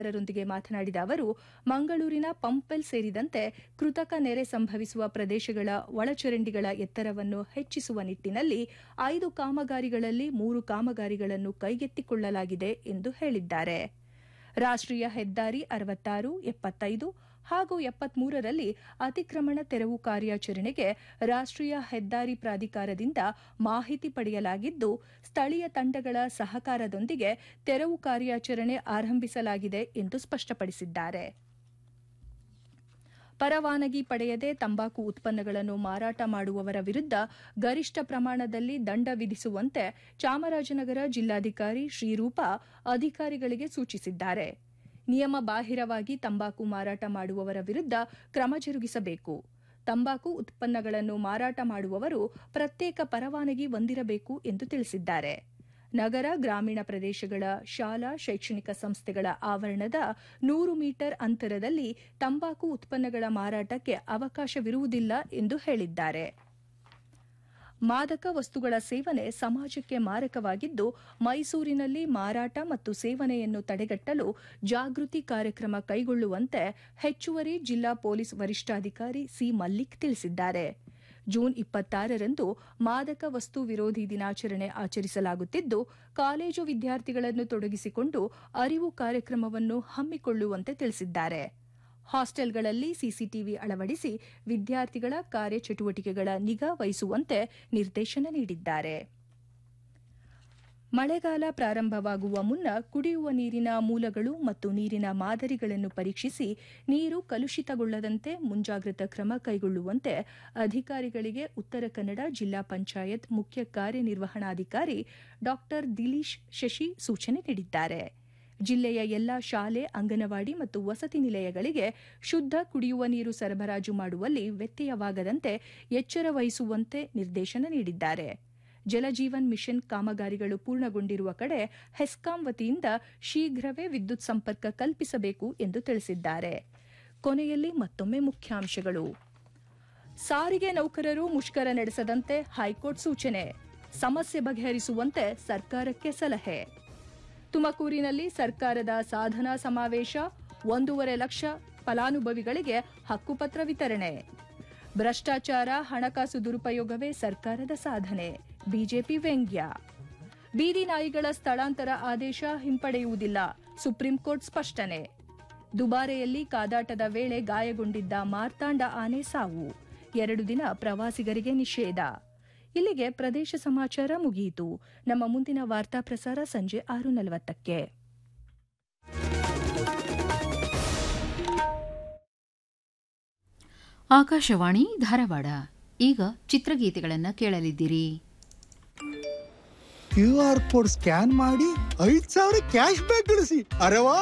ರೊಂದಿಗೆ ಮಾತನಾಡಿದ ಅವರು ಮಂಗಳೂರಿನ ಪಂಪೆಲ್ ಸೇರಿದಂತೆ ಕೃತಕ ನೆರೆ ಸಂಭವಿಸುವ ಪ್ರದೇಶಗಳ ಒಳಚರಂಡಿಗಳ ಎತ್ತರವನ್ನು ಹೆಚ್ಚಿಸುವ ನಿಟ್ಟಿನಲ್ಲಿ ಐದು ಕಾಮಗಾರಿಗಳಲ್ಲಿ ಮೂರು ಕಾಮಗಾರಿಗಳನ್ನು ಕೈಗೆತ್ತಿಕೊಳ್ಳಲಾಗಿದೆ ಎಂದು ಹೇಳಿದ್ದಾರೆ ರಾಷ್ಟ್ರೀಯ ಹೆದ್ದಾರಿ ಅರವತ್ತಾರು ಎಪ್ಪತ್ತೈದು ಹಾಗೂ ಎಪ್ಪತ್ಮೂರರಲ್ಲಿ ಅತಿಕ್ರಮಣ ತೆರವು ಕಾರ್ಯಾಚರಣೆಗೆ ರಾಷ್ಟ್ರೀಯ ಹೆದ್ದಾರಿ ಪ್ರಾಧಿಕಾರದಿಂದ ಮಾಹಿತಿ ಪಡೆಯಲಾಗಿದ್ದು ಸ್ಥಳೀಯ ತಂಡಗಳ ಸಹಕಾರದೊಂದಿಗೆ ತೆರವು ಕಾರ್ಯಾಚರಣೆ ಆರಂಭಿಸಲಾಗಿದೆ ಎಂದು ಸ್ಪಷ್ಟಪಡಿಸಿದ್ದಾರೆ ಪರವಾನಗಿ ಪಡೆಯದೆ ತಂಬಾಕು ಉತ್ಪನ್ನಗಳನ್ನು ಮಾರಾಟ ಮಾಡುವವರ ವಿರುದ್ಧ ಗರಿಷ್ಠ ಪ್ರಮಾಣದಲ್ಲಿ ದಂಡ ವಿಧಿಸುವಂತೆ ಚಾಮರಾಜನಗರ ಜಿಲ್ಲಾಧಿಕಾರಿ ಶ್ರೀರೂಪಾ ಅಧಿಕಾರಿಗಳಿಗೆ ಸೂಚಿಸಿದ್ದಾರೆ ನಿಯಮ ಬಾಹಿರವಾಗಿ ತಂಬಾಕು ಮಾರಾಟ ಮಾಡುವವರ ವಿರುದ್ಧ ಕ್ರಮ ಜರುಗಿಸಬೇಕು ತಂಬಾಕು ಉತ್ಪನ್ನಗಳನ್ನು ಮಾರಾಟ ಮಾಡುವವರು ಪ್ರತ್ಯೇಕ ಪರವಾನಗಿ ಹೊಂದಿರಬೇಕು ಎಂದು ತಿಳಿಸಿದ್ದಾರೆ ನಗರ ಗ್ರಾಮೀಣ ಪ್ರದೇಶಗಳ ಶಾಲಾ ಶೈಕ್ಷಣಿಕ ಸಂಸ್ಥೆಗಳ ಆವರಣದ ನೂರು ಮೀಟರ್ ಅಂತರದಲ್ಲಿ ತಂಬಾಕು ಉತ್ಪನ್ನಗಳ ಮಾರಾಟಕ್ಕೆ ಅವಕಾಶವಿರುವುದಿಲ್ಲ ಎಂದು ಹೇಳಿದ್ದಾರೆ ಮಾದಕ ವಸ್ತುಗಳ ಸೇವನೆ ಸಮಾಜಕ್ಕೆ ಮಾರಕವಾಗಿದ್ದು ಮೈಸೂರಿನಲ್ಲಿ ಮಾರಾಟ ಮತ್ತು ಸೇವನೆಯನ್ನು ತಡೆಗಟ್ಟಲು ಜಾಗೃತಿ ಕಾರ್ಯಕ್ರಮ ಕೈಗೊಳ್ಳುವಂತೆ ಹೆಚ್ಚುವರಿ ಜಿಲ್ಲಾ ಪೊಲೀಸ್ ವರಿಷ್ಠಾಧಿಕಾರಿ ಸಿ ಮಲ್ಲಿಕ್ ತಿಳಿಸಿದ್ದಾರೆ ಜೂನ್ ಇಪ್ಪತ್ತಾರರಂದು ಮಾದಕ ವಸ್ತು ವಿರೋಧಿ ದಿನಾಚರಣೆ ಆಚರಿಸಲಾಗುತ್ತಿದ್ದು ಕಾಲೇಜು ವಿದ್ಯಾರ್ಥಿಗಳನ್ನು ತೊಡಗಿಸಿಕೊಂಡು ಅರಿವು ಕಾರ್ಯಕ್ರಮವನ್ನು ಹಮ್ಮಿಕೊಳ್ಳುವಂತೆ ತಿಳಿಸಿದ್ದಾರೆ ಹಾಸ್ಟೆಲ್ಗಳಲ್ಲಿ ಸಿಸಿಟಿವಿ ಅಳವಡಿಸಿ ವಿದ್ಯಾರ್ಥಿಗಳ ಕಾರ್ಯಚಟುವಟಿಕೆಗಳ ನಿಗಾ ವಹಿಸುವಂತೆ ನಿರ್ದೇಶನ ನೀಡಿದ್ದಾರೆ ಮಳೆಗಾಲ ಪ್ರಾರಂಭವಾಗುವ ಮುನ್ನ ಕುಡಿಯುವ ನೀರಿನ ಮೂಲಗಳು ಮತ್ತು ನೀರಿನ ಮಾದರಿಗಳನ್ನು ಪರೀಕ್ಷಿಸಿ ನೀರು ಕಲುಷಿತಗೊಳ್ಳದಂತೆ ಮುಂಜಾಗ್ರತಾ ಕ್ರಮ ಕೈಗೊಳ್ಳುವಂತೆ ಅಧಿಕಾರಿಗಳಿಗೆ ಉತ್ತರ ಕನ್ನಡ ಜಿಲ್ಲಾ ಪಂಚಾಯತ್ ಮುಖ್ಯ ಕಾರ್ಯನಿರ್ವಹಣಾಧಿಕಾರಿ ಡಾ ದಿಲೀಶ್ ಶಶಿ ಸೂಚನೆ ನೀಡಿದ್ದಾರೆ ಜಿಲ್ಲೆಯ ಎಲ್ಲಾ ಶಾಲೆ ಅಂಗನವಾಡಿ ಮತ್ತು ವಸತಿ ನಿಲಯಗಳಿಗೆ ಶುದ್ದ ಕುಡಿಯುವ ನೀರು ಸರಬರಾಜು ಮಾಡುವಲ್ಲಿ ವ್ಯತ್ಯಯವಾಗದಂತೆ ಎಚ್ಚರ ವಹಿಸುವಂತೆ ನಿರ್ದೇಶನ ನೀಡಿದ್ದಾರೆ ಜಲಜೀವನ್ ಮಿಷನ್ ಕಾಮಗಾರಿಗಳು ಪೂರ್ಣಗೊಂಡಿರುವ ಕಡೆ ಹೆಸ್ಕಾಂ ವತಿಯಿಂದ ಶೀಘ್ರವೇ ವಿದ್ಯುತ್ ಸಂಪರ್ಕ ಕಲ್ಪಿಸಬೇಕು ಎಂದು ತಿಳಿಸಿದ್ದಾರೆ ಕೊನೆಯಲ್ಲಿ ಮತ್ತೊಮ್ಮೆ ಮುಖ್ಯಾಂಶಗಳು ಸಾರಿಗೆ ನೌಕರರು ಮುಷ್ಕರ ನಡೆಸದಂತೆ ಹೈಕೋರ್ಟ್ ಸೂಚನೆ ಸಮಸ್ಯೆ ಬಗೆಹರಿಸುವಂತೆ ಸರ್ಕಾರಕ್ಕೆ ಸಲಹೆ ತುಮಕೂರಿನಲ್ಲಿ ಸರ್ಕಾರದ ಸಾಧನಾ ಸಮಾವೇಶ ಒಂದೂವರೆ ಲಕ್ಷ ಫಲಾನುಭವಿಗಳಿಗೆ ಹಕ್ಕುಪತ್ರ ವಿತರಣೆ ಭ್ರಷ್ಟಾಚಾರ ಹಣಕಾಸು ದುರುಪಯೋಗವೇ ಸರ್ಕಾರದ ಸಾಧನೆ ಬಿಜೆಪಿ ವ್ಯಂಗ್ಯ ಬೀದಿ ನಾಯಿಗಳ ಸ್ಥಳಾಂತರ ಆದೇಶ ಹಿಂಪಡೆಯುವುದಿಲ್ಲ ಸುಪ್ರೀಂ ಕೋರ್ಟ್ ಸ್ಪಷ್ಟನೆ ದುಬಾರೆಯಲ್ಲಿ ಕಾದಾಟದ ವೇಳೆ ಗಾಯಗೊಂಡಿದ್ದ ಮಾರ್ತಾಂಡ ಆನೆ ಸಾವು ಎರಡು ದಿನ ಪ್ರವಾಸಿಗರಿಗೆ ನಿಷೇಧ ಇಲ್ಲಿಗೆ ಪ್ರದೇಶ ಸಮಾಚಾರ ಮುಗಿಯಿತು ನಮ್ಮ ಮುಂದಿನ ವಾರ್ತಾ ಪ್ರಸಾರ ಸಂಜೆ ಆರು ನಲವತ್ತಕ್ಕೆ ಆಕಾಶವಾಣಿ ಧಾರವಾಡ ಈಗ ಚಿತ್ರಗೀತೆಗಳನ್ನು ಕೇಳಲಿದ್ದೀರಿ ಕ್ಯೂ ಆರ್ ಕೋಡ್ ಸ್ಕ್ಯಾನ್ ಮಾಡಿ ಐದ್ ಸಾವಿರ ಕ್ಯಾಶ್ ಬ್ಯಾಕ್ ಗಳಿಸಿ ಅರೆ ವಾ